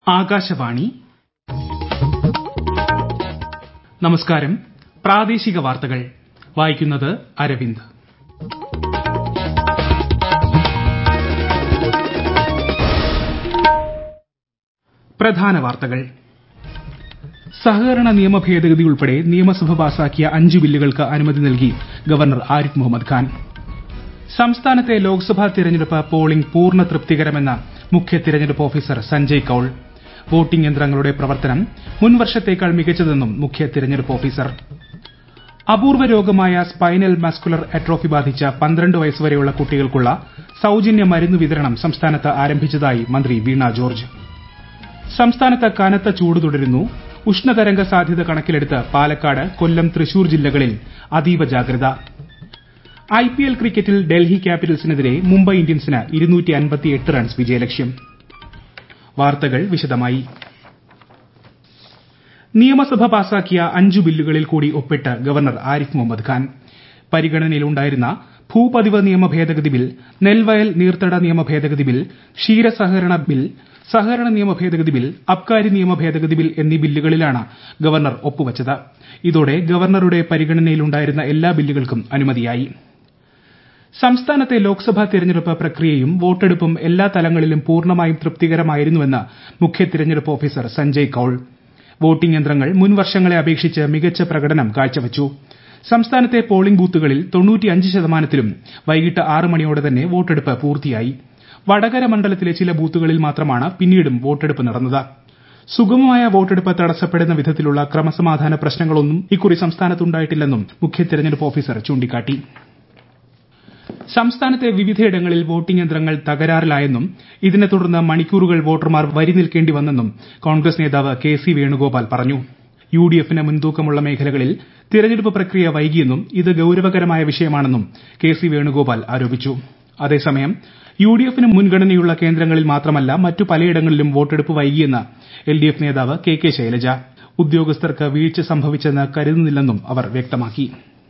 ആകാശവാണി നമസ്കാരം പ്രാദേശിക വാർത്തകൾ വായിക്കുന്നത് അരവിന്ദ് പ്രധാന വാർത്തകൾ സഹകരണ നിയമ ഭേദഗതി ഉൾപ്പെടെ നിയമസഭ പാസാക്കിയ അഞ്ച് ബില്ലുകൾക്ക് അനുമതി നൽകി ഗവർണർ ആരിഫ് മുഹമ്മദ് ഖാൻ സംസ്ഥാനത്തെ ലോക്സഭാ തെരഞ്ഞെടുപ്പ് പോളിംഗ് പൂർണ്ണ തൃപ്തികരമെന്ന് മുഖ്യ തെരഞ്ഞെടുപ്പ് ഓഫീസർ സഞ്ജയ് കൌൾ വോട്ടിംഗ് യന്ത്രങ്ങളുടെ പ്രവർത്തനം മുൻ വർഷത്തേക്കാൾ മികച്ചതെന്നും മുഖ്യ തെരഞ്ഞെടുപ്പ് ഓഫീസർ അപൂർവ രോഗമായ സ്പൈനൽ മസ്കുലർ അട്രോഫി ബാധിച്ച പന്ത്രണ്ട് വയസ്സുവരെയുള്ള കുട്ടികൾക്കുള്ള സൌജന്യ മരുന്ന് വിതരണം സംസ്ഥാനത്ത് ആരംഭിച്ചതായി മന്ത്രി വീണ ജോർജ് സംസ്ഥാനത്ത് കനത്ത ചൂട് തുടരുന്നു ഉഷ്ണതരംഗ സാധ്യത കണക്കിലെടുത്ത് പാലക്കാട് കൊല്ലം തൃശൂർ ജില്ലകളിൽ അതീവ ജാഗ്രത ഐപിഎൽ ക്രിക്കറ്റിൽ ഡൽഹി ക്യാപിറ്റൽസിനെതിരെ മുംബൈ ഇന്ത്യൻസിന് റൺസ് വിജയലക്ഷ്യം വാർത്തകൾ വിശദമായി നിയമസഭ പാസാക്കിയ അഞ്ചു ബില്ലുകളിൽ കൂടി ഒപ്പിട്ട് ഗവർണർ ആരിഫ് മുഹമ്മദ് ഖാൻ പരിഗണനയിലുണ്ടായിരുന്ന ഭൂപതിവ് നിയമ ഭേദഗതി ബിൽ നെൽവയൽ നീർത്തട നിയമ ഭേദഗതി ബിൽ ക്ഷീര സഹകരണ ബിൽ സഹകരണ നിയമ ഭേദഗതി ബിൽ അബ്കാരി നിയമ ഭേദഗതി ബിൽ എന്നീ ബില്ലുകളിലാണ് ഗവർണർ ഒപ്പുവച്ചത് ഇതോടെ ഗവർണറുടെ പരിഗണനയിലുണ്ടായിരുന്ന എല്ലാ ബില്ലുകൾക്കും അനുമതിയായി സംസ്ഥാനത്തെ ലോക്സഭാ തെരഞ്ഞെടുപ്പ് പ്രക്രിയയും വോട്ടെടുപ്പും എല്ലാ തലങ്ങളിലും പൂർണ്ണമായും തൃപ്തികരമായിരുന്നുവെന്ന് മുഖ്യ തെരഞ്ഞെടുപ്പ് ഓഫീസർ സഞ്ജയ് കൌൾ വോട്ടിംഗ് യന്ത്രങ്ങൾ മുൻ വർഷങ്ങളെ അപേക്ഷിച്ച് മികച്ച പ്രകടനം കാഴ്ചവച്ചു സംസ്ഥാനത്തെ പോളിംഗ് ബൂത്തുകളിൽ ശതമാനത്തിലും വൈകിട്ട് ആറ് മണിയോടെ തന്നെ വോട്ടെടുപ്പ് പൂർത്തിയായി വടകര മണ്ഡലത്തിലെ ചില ബൂത്തുകളിൽ മാത്രമാണ് പിന്നീടും വോട്ടെടുപ്പ് നടന്നത് സുഗമമായ വോട്ടെടുപ്പ് തടസ്സപ്പെടുന്ന വിധത്തിലുള്ള ക്രമസമാധാന പ്രശ്നങ്ങളൊന്നും ഇക്കുറി സംസ്ഥാനത്തുണ്ടായിട്ടില്ലെന്നും മുഖ്യ തെരഞ്ഞെടുപ്പ് ഓഫീസർ ചൂണ്ടിക്കാട്ടി സംസ്ഥാനത്തെ വിവിധയിടങ്ങളിൽ വോട്ടിംഗ് യന്ത്രങ്ങൾ തകരാറിലായെന്നും ഇതിനെ തുടർന്ന് മണിക്കൂറുകൾ വോട്ടർമാർ വരി നിൽക്കേണ്ടി വന്നെന്നും കോൺഗ്രസ് നേതാവ് കെ സി വേണുഗോപാൽ പറഞ്ഞു യുഡിഎഫിന് മുൻതൂക്കമുള്ള മേഖലകളിൽ തിരഞ്ഞെടുപ്പ് പ്രക്രിയ വൈകിയെന്നും ഇത് ഗൌരവകരമായ വിഷയമാണെന്നും കെ സി വേണുഗോപാൽ ആരോപിച്ചു അതേസമയം യുഡിഎഫിന് മുൻഗണനയുള്ള കേന്ദ്രങ്ങളിൽ മാത്രമല്ല മറ്റു പലയിടങ്ങളിലും വോട്ടെടുപ്പ് വൈകിയെന്ന് എൽഡിഎഫ് നേതാവ് കെ കെ ശൈലജ ഉദ്യോഗസ്ഥർക്ക് വീഴ്ച സംഭവിച്ചെന്ന് കരുതുന്നില്ലെന്നും അവർ വ്യക്തമാക്കി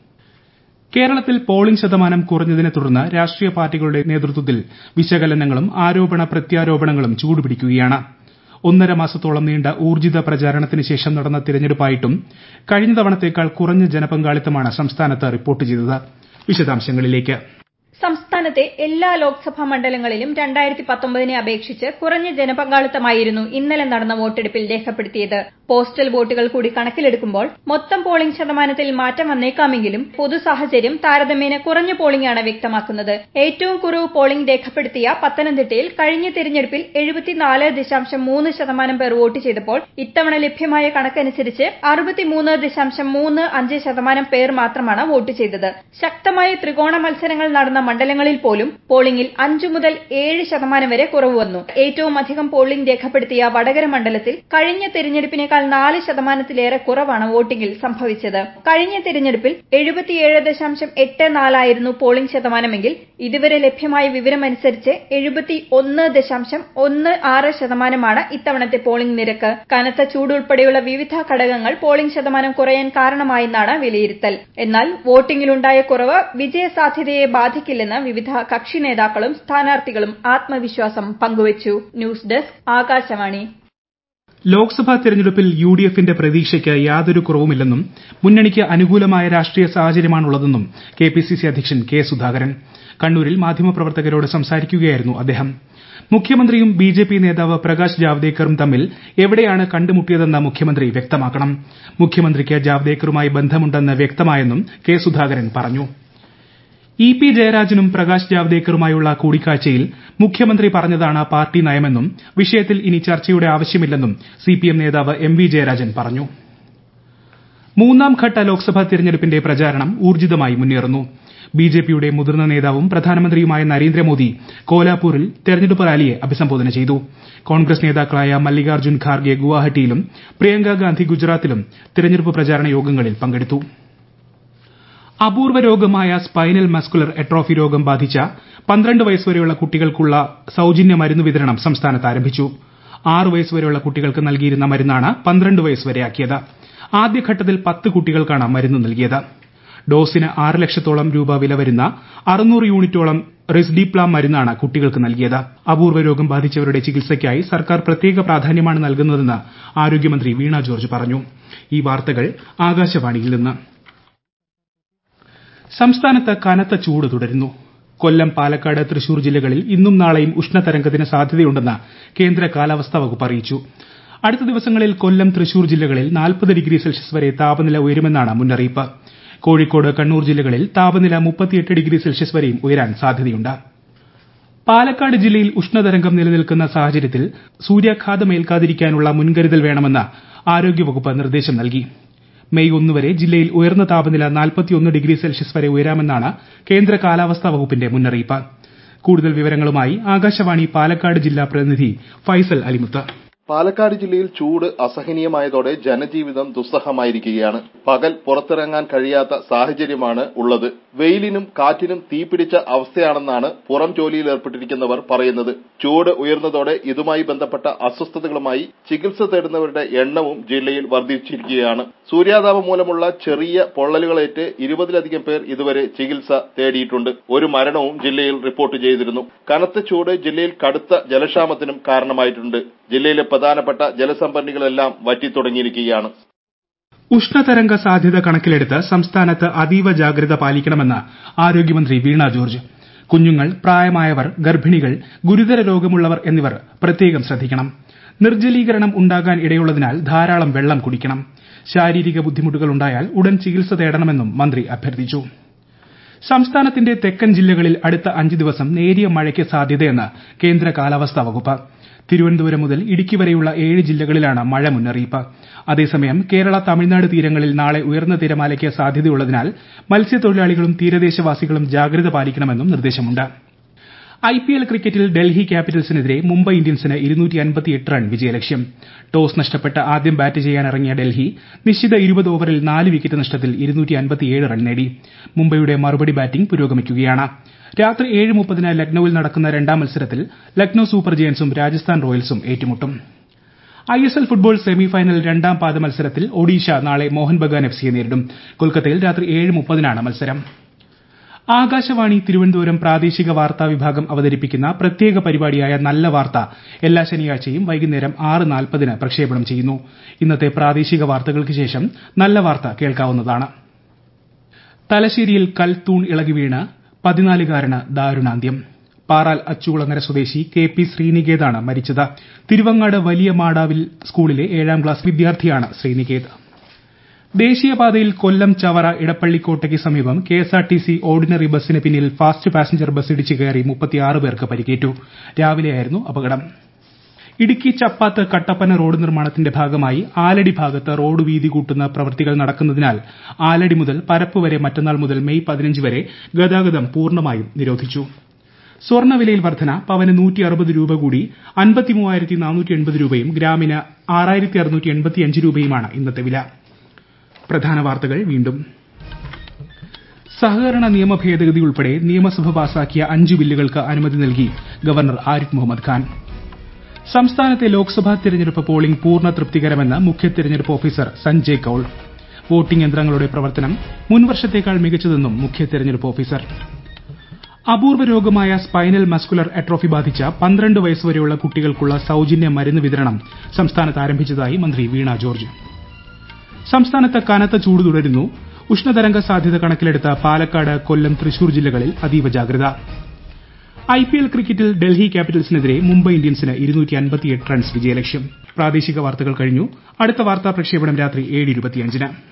കേരളത്തിൽ പോളിംഗ് ശതമാനം കുറഞ്ഞതിനെ തുടർന്ന് രാഷ്ട്രീയ പാർട്ടികളുടെ നേതൃത്വത്തിൽ വിശകലനങ്ങളും ആരോപണ പ്രത്യാരോപണങ്ങളും ചൂടുപിടിക്കുകയാണ് ഒന്നര മാസത്തോളം നീണ്ട ഊർജിത പ്രചാരണത്തിന് ശേഷം നടന്ന തിരഞ്ഞെടുപ്പായിട്ടും കഴിഞ്ഞ തവണത്തേക്കാൾ കുറഞ്ഞ ജനപങ്കാളിത്തമാണ് സംസ്ഥാനത്ത് റിപ്പോർട്ട് ചെയ്തത് വിശദാംശങ്ങളിലേക്ക് സംസ്ഥാനത്തെ എല്ലാ ലോക്സഭാ മണ്ഡലങ്ങളിലും രണ്ടായിരത്തി പത്തൊമ്പതിനെ അപേക്ഷിച്ച് കുറഞ്ഞ ജനപങ്കാളിത്തമായിരുന്നു ഇന്നലെ നടന്ന വോട്ടെടുപ്പിൽ രേഖപ്പെടുത്തിയത് പോസ്റ്റൽ വോട്ടുകൾ കൂടി കണക്കിലെടുക്കുമ്പോൾ മൊത്തം പോളിംഗ് ശതമാനത്തിൽ മാറ്റം വന്നേക്കാമെങ്കിലും പൊതു സാഹചര്യം താരതമ്യേന കുറഞ്ഞ പോളിംഗാണ് വ്യക്തമാക്കുന്നത് ഏറ്റവും കുറവ് പോളിംഗ് രേഖപ്പെടുത്തിയ പത്തനംതിട്ടയിൽ കഴിഞ്ഞ തിരഞ്ഞെടുപ്പിൽ എഴുപത്തിനാല് ദശാംശം മൂന്ന് ശതമാനം പേർ വോട്ട് ചെയ്തപ്പോൾ ഇത്തവണ ലഭ്യമായ കണക്കനുസരിച്ച് അറുപത്തിമൂന്ന് ദശാംശം മൂന്ന് അഞ്ച് ശതമാനം പേർ മാത്രമാണ് വോട്ട് ചെയ്തത് ശക്തമായ ത്രികോണ മത്സരങ്ങൾ നടന്ന മണ്ഡലങ്ങളിൽ പോലും പോളിംഗിൽ അഞ്ചു മുതൽ ഏഴ് ശതമാനം വരെ കുറവ് വന്നു ഏറ്റവും അധികം പോളിംഗ് രേഖപ്പെടുത്തിയ വടകര മണ്ഡലത്തിൽ കഴിഞ്ഞ തിരഞ്ഞെടുപ്പിനേക്കാൾ നാല് ശതമാനത്തിലേറെ കുറവാണ് വോട്ടിംഗിൽ സംഭവിച്ചത് കഴിഞ്ഞ തിരഞ്ഞെടുപ്പിൽ എഴുപത്തിയേഴ് ദശാംശം എട്ട് നാലായിരുന്നു പോളിംഗ് ശതമാനമെങ്കിൽ ഇതുവരെ ലഭ്യമായ വിവരമനുസരിച്ച് എഴുപത്തി ഒന്ന് ദശാംശം ഒന്ന് ആറ് ശതമാനമാണ് ഇത്തവണത്തെ പോളിംഗ് നിരക്ക് കനത്ത ചൂട് ഉൾപ്പെടെയുള്ള വിവിധ ഘടകങ്ങൾ പോളിംഗ് ശതമാനം കുറയാൻ കാരണമായെന്നാണ് വിലയിരുത്തൽ എന്നാൽ വോട്ടിംഗിലുണ്ടായ കുറവ് വിജയസാധ്യതയെ ബാധിക്കില്ലെന്ന് വിവിധ കക്ഷി നേതാക്കളും സ്ഥാനാർത്ഥികളും ആത്മവിശ്വാസം പങ്കുവച്ചു ന്യൂസ് ഡെസ്ക് ആകാശവാണി ലോക്സഭാ തെരഞ്ഞെടുപ്പിൽ യുഡിഎഫിന്റെ പ്രതീക്ഷയ്ക്ക് യാതൊരു കുറവുമില്ലെന്നും മുന്നണിക്ക് അനുകൂലമായ രാഷ്ട്രീയ സാഹചര്യമാണുള്ളതെന്നും കെപിസിസി അധ്യക്ഷൻ കെ സുധാകരൻ കണ്ണൂരിൽ മാധ്യമപ്രവർത്തകരോട് സംസാരിക്കുകയായിരുന്നു അദ്ദേഹം മുഖ്യമന്ത്രിയും ബിജെപി നേതാവ് പ്രകാശ് ജാവ്ദേക്കറും തമ്മിൽ എവിടെയാണ് കണ്ടുമുട്ടിയതെന്ന് മുഖ്യമന്ത്രി വ്യക്തമാക്കണം മുഖ്യമന്ത്രിക്ക് ജാവ്ദേക്കറുമായി ബന്ധമുണ്ടെന്ന് വ്യക്തമായെന്നും കെ സുധാകരൻ പറഞ്ഞു ഇ പി ജയരാജനും പ്രകാശ് ജാവ്ദേക്കറുമായുള്ള കൂടിക്കാഴ്ചയിൽ മുഖ്യമന്ത്രി പറഞ്ഞതാണ് പാർട്ടി നയമെന്നും വിഷയത്തിൽ ഇനി ചർച്ചയുടെ ആവശ്യമില്ലെന്നും സിപിഎം നേതാവ് എം വി ജയരാജൻ പറഞ്ഞു മൂന്നാം ഘട്ട ലോക്സഭാ തിരഞ്ഞെടുപ്പിന്റെ പ്രചാരണം ഊർജിതമായി മുന്നേറുന്നു ബിജെപിയുടെ മുതിർന്ന നേതാവും പ്രധാനമന്ത്രിയുമായ നരേന്ദ്രമോദി കോലാപൂരിൽ തെരഞ്ഞെടുപ്പ് റാലിയെ അഭിസംബോധന ചെയ്തു കോൺഗ്രസ് നേതാക്കളായ മല്ലികാർജ്ജുൻ ഖാർഗെ ഗുവാഹട്ടിയിലും പ്രിയങ്ക ഗാന്ധി ഗുജറാത്തിലും തെരഞ്ഞെടുപ്പ് പ്രചാരണ യോഗങ്ങളിൽ പങ്കെടുത്തു അപൂർവ രോഗമായ സ്പൈനൽ മസ്കുലർ അട്രോഫി രോഗം ബാധിച്ച പന്ത്രണ്ട് വയസ്സുവരെയുള്ള കുട്ടികൾക്കുള്ള സൌജന്യ മരുന്ന് വിതരണം സംസ്ഥാനത്ത് ആരംഭിച്ചു ആറ് വയസ്സുവരെയുള്ള കുട്ടികൾക്ക് നൽകിയിരുന്ന മരുന്നാണ് പന്ത്രണ്ട് വയസ്സുവരെയാക്കിയത് ആദ്യഘട്ടത്തിൽ പത്ത് കുട്ടികൾക്കാണ് മരുന്ന് നൽകിയത് ഡോസിന് ആറ് ലക്ഷത്തോളം രൂപ വില വരുന്ന അറുന്നൂറ് യൂണിറ്റോളം റെസ്ഡിപ്ലാം മരുന്നാണ് കുട്ടികൾക്ക് നൽകിയത് അപൂർവ രോഗം ബാധിച്ചവരുടെ ചികിത്സയ്ക്കായി സർക്കാർ പ്രത്യേക പ്രാധാന്യമാണ് നൽകുന്നതെന്ന് ആരോഗ്യമന്ത്രി വീണ ജോർജ് പറഞ്ഞു ഈ വാർത്തകൾ ആകാശവാണിയിൽ നിന്ന് സംസ്ഥാനത്ത് കനത്ത ചൂട് തുടരുന്നു കൊല്ലം പാലക്കാട് തൃശൂർ ജില്ലകളിൽ ഇന്നും നാളെയും ഉഷ്ണതരംഗത്തിന് സാധ്യതയുണ്ടെന്ന് കേന്ദ്ര കാലാവസ്ഥാ വകുപ്പ് അറിയിച്ചു അടുത്ത ദിവസങ്ങളിൽ കൊല്ലം തൃശൂർ ജില്ലകളിൽ നാൽപ്പത് ഡിഗ്രി സെൽഷ്യസ് വരെ താപനില ഉയരുമെന്നാണ് മുന്നറിയിപ്പ് കോഴിക്കോട് കണ്ണൂർ ജില്ലകളിൽ താപനില മുപ്പത്തിയെട്ട് ഡിഗ്രി സെൽഷ്യസ് വരെയും ഉയരാൻ സാധ്യതയുണ്ട് പാലക്കാട് ജില്ലയിൽ ഉഷ്ണതരംഗം നിലനിൽക്കുന്ന സാഹചര്യത്തിൽ സൂര്യാഘാതമേൽക്കാതിരിക്കാനുള്ള മുൻകരുതൽ വേണമെന്ന് ആരോഗ്യവകുപ്പ് നിർദ്ദേശം നൽകി മെയ് ഒന്ന് വരെ ജില്ലയിൽ ഉയർന്ന താപനില നാൽപ്പത്തിയൊന്ന് ഡിഗ്രി സെൽഷ്യസ് വരെ ഉയരാമെന്നാണ് കേന്ദ്ര കാലാവസ്ഥാ വകുപ്പിന്റെ മുന്നറിയിപ്പ് കൂടുതൽ വിവരങ്ങളുമായി ആകാശവാണി പാലക്കാട് ജില്ലാ പ്രതിനിധി ഫൈസൽ അലിമുത്ത് പാലക്കാട് ജില്ലയിൽ ചൂട് അസഹനീയമായതോടെ ജനജീവിതം ദുസ്സഹമായിരിക്കുകയാണ് പകൽ പുറത്തിറങ്ങാൻ കഴിയാത്ത സാഹചര്യമാണ് ഉള്ളത് വെയിലിനും കാറ്റിനും തീപിടിച്ച അവസ്ഥയാണെന്നാണ് പുറം ജോലിയിൽ ഏർപ്പെട്ടിരിക്കുന്നവർ പറയുന്നത് ചൂട് ഉയർന്നതോടെ ഇതുമായി ബന്ധപ്പെട്ട അസ്വസ്ഥതകളുമായി ചികിത്സ തേടുന്നവരുടെ എണ്ണവും ജില്ലയിൽ വർദ്ധിച്ചിരിക്കുകയാണ് സൂര്യാതാപം മൂലമുള്ള ചെറിയ പൊള്ളലുകളേറ്റ് ഇരുപതിലധികം പേർ ഇതുവരെ ചികിത്സ തേടിയിട്ടുണ്ട് ഒരു മരണവും ജില്ലയിൽ റിപ്പോർട്ട് ചെയ്തിരുന്നു കനത്ത ചൂട് ജില്ലയിൽ കടുത്ത ജലക്ഷാമത്തിനും കാരണമായിട്ടുണ്ട് ജില്ലയിലെ പ്രധാനപ്പെട്ട ജലസംഭരണികളെല്ലാം വറ്റിത്തുടങ്ങിയിരിക്കുകയാണ് ഉഷ്ണതരംഗ സാധ്യത കണക്കിലെടുത്ത് സംസ്ഥാനത്ത് അതീവ ജാഗ്രത പാലിക്കണമെന്ന് ആരോഗ്യമന്ത്രി വീണ ജോർജ് കുഞ്ഞുങ്ങൾ പ്രായമായവർ ഗർഭിണികൾ ഗുരുതര രോഗമുള്ളവർ എന്നിവർ പ്രത്യേകം ശ്രദ്ധിക്കണം നിർജ്ജലീകരണം ഉണ്ടാകാൻ ഇടയുള്ളതിനാൽ ധാരാളം വെള്ളം കുടിക്കണം ശാരീരിക ബുദ്ധിമുട്ടുകൾ ഉണ്ടായാൽ ഉടൻ ചികിത്സ തേടണമെന്നും മന്ത്രി അഭ്യർത്ഥിച്ചു സംസ്ഥാനത്തിന്റെ തെക്കൻ ജില്ലകളിൽ അടുത്ത അഞ്ച് ദിവസം നേരിയ മഴയ്ക്ക് സാധ്യതയെന്ന് കേന്ദ്ര കാലാവസ്ഥാ വകുപ്പ് തിരുവനന്തപുരം മുതൽ ഇടുക്കി വരെയുള്ള ഏഴ് ജില്ലകളിലാണ് മഴ മുന്നറിയിപ്പ് അതേസമയം കേരള തമിഴ്നാട് തീരങ്ങളിൽ നാളെ ഉയർന്ന തിരമാലയ്ക്ക് സാധ്യതയുള്ളതിനാൽ മത്സ്യത്തൊഴിലാളികളും തീരദേശവാസികളും ജാഗ്രത പാലിക്കണമെന്നും നിർദ്ദേശമുണ്ട് ഐപിഎൽ ക്രിക്കറ്റിൽ ഡൽഹി ക്യാപിറ്റൽസിനെതിരെ മുംബൈ ഇന്ത്യൻസിന് റൺ വിജയലക്ഷ്യം ടോസ് നഷ്ടപ്പെട്ട് ആദ്യം ബാറ്റ് ചെയ്യാനിറങ്ങിയ ഡൽഹി നിശ്ചിത ഇരുപത് ഓവറിൽ നാല് വിക്കറ്റ് നഷ്ടത്തിൽ റൺ നേടി മുംബൈയുടെ മറുപടി ബാറ്റിംഗ് പുരോഗമിക്കുകയാണ് രാത്രി ഏഴ് മുപ്പതിന് ലക്നൌവിൽ നടക്കുന്ന രണ്ടാം മത്സരത്തിൽ ലക്നൌ സൂപ്പർ ജയൻസും രാജസ്ഥാൻ റോയൽസും ഏറ്റുമുട്ടും ഐഎസ്എൽ ഫുട്ബോൾ സെമി ഫൈനൽ രണ്ടാം പാദ മത്സരത്തിൽ ഒഡീഷ നാളെ മോഹൻ ബഗാൻ എഫ്സിയെ നേരിടും കൊൽക്കത്തയിൽ രാത്രി ഏഴ് മുപ്പതിനാണ് മത്സരം ആകാശവാണി തിരുവനന്തപുരം പ്രാദേശിക വാർത്താ വിഭാഗം അവതരിപ്പിക്കുന്ന പ്രത്യേക പരിപാടിയായ നല്ല വാർത്ത എല്ലാ ശനിയാഴ്ചയും വൈകുന്നേരം ആറ് നാൽപ്പതിന് പ്രക്ഷേപണം ചെയ്യുന്നു ഇന്നത്തെ പ്രാദേശിക വാർത്തകൾക്ക് ശേഷം നല്ല വാർത്ത കേൾക്കാവുന്നതാണ് തലശ്ശേരിയിൽ കൽത്തൂൺ ഇളകി വീണ് പതിനാലുകാരന് ദാരുണാന്ത്യം പാറാൽ അച്ചുകുളങ്ങര സ്വദേശി കെ പി ശ്രീനികേതാണ് മരിച്ചത് തിരുവങ്ങാട് വലിയ മാടാവിൽ സ്കൂളിലെ ഏഴാം ക്ലാസ് വിദ്യാർത്ഥിയാണ് ശ്രീനികേത് ദേശീയപാതയിൽ കൊല്ലം ചവറ ഇടപ്പള്ളിക്കോട്ടയ്ക്ക് സമീപം കെഎസ്ആർടിസി ഓർഡിനറി ബസിന് പിന്നിൽ ഫാസ്റ്റ് പാസഞ്ചർ ബസ് ഇടിച്ചു കയറി പേർക്ക് പരിക്കേറ്റു രാവിലെയായിരുന്നു അപകടം ഇടുക്കി ചപ്പാത്ത് കട്ടപ്പന റോഡ് നിർമ്മാണത്തിന്റെ ഭാഗമായി ആലടി ഭാഗത്ത് റോഡ് വീതി കൂട്ടുന്ന പ്രവൃത്തികൾ നടക്കുന്നതിനാൽ ആലടി മുതൽ പരപ്പ് വരെ മറ്റന്നാൾ മുതൽ മെയ് പതിനഞ്ച് വരെ ഗതാഗതം പൂർണ്ണമായും നിരോധിച്ചു സ്വർണ്ണവിലയിൽ വർധന പവന് നൂറ്റി അറുപത് രൂപ കൂടി അൻപത്തി മൂവായിരത്തി നാനൂറ്റി എൺപത് രൂപയും ഗ്രാമിന് ആറായിരത്തി അറുന്നൂറ്റി എൺപത്തി അഞ്ച് രൂപയുമാണ് ഇന്നത്തെ വില പ്രധാന വാർത്തകൾ വീണ്ടും സഹകരണ നിയമ ഭേദഗതി ഉൾപ്പെടെ നിയമസഭ പാസാക്കിയ അഞ്ച് ബില്ലുകൾക്ക് അനുമതി നൽകി ഗവർണർ ആരിഫ് മുഹമ്മദ് ഖാൻ സംസ്ഥാനത്തെ ലോക്സഭാ തെരഞ്ഞെടുപ്പ് പോളിംഗ് പൂർണ്ണ തൃപ്തികരമെന്ന് മുഖ്യ തെരഞ്ഞെടുപ്പ് ഓഫീസർ സഞ്ജയ് കൌൾ വോട്ടിംഗ് യന്ത്രങ്ങളുടെ പ്രവർത്തനം മുൻവർഷത്തേക്കാൾ മികച്ചതെന്നും മുഖ്യ തെരഞ്ഞെടുപ്പ് ഓഫീസർ അപൂർവ രോഗമായ സ്പൈനൽ മസ്കുലർ അട്രോഫി ബാധിച്ച പന്ത്രണ്ട് വയസ്സുവരെയുള്ള കുട്ടികൾക്കുള്ള സൌജന്യ മരുന്ന് വിതരണം സംസ്ഥാനത്ത് ആരംഭിച്ചതായി മന്ത്രി വീണ ജോർജ് സംസ്ഥാനത്ത് കനത്ത ചൂട് തുടരുന്നു ഉഷ്ണതരംഗ സാധ്യത കണക്കിലെടുത്ത് പാലക്കാട് കൊല്ലം തൃശൂർ ജില്ലകളിൽ അതീവ ജാഗ്രത ഐപിഎൽ ക്രിക്കറ്റിൽ ഡൽഹി ക്യാപിറ്റൽസിനെതിരെ മുംബൈ ഇന്ത്യൻസിന് റൺസ് വിജയലക്ഷ്യം പ്രാദേശിക വാർത്തകൾ കഴിഞ്ഞു അടുത്ത വാർത്താ പ്രക്ഷേപണം രാത്രി ഏഴ് ഇരുപത്തിയഞ്ചിന്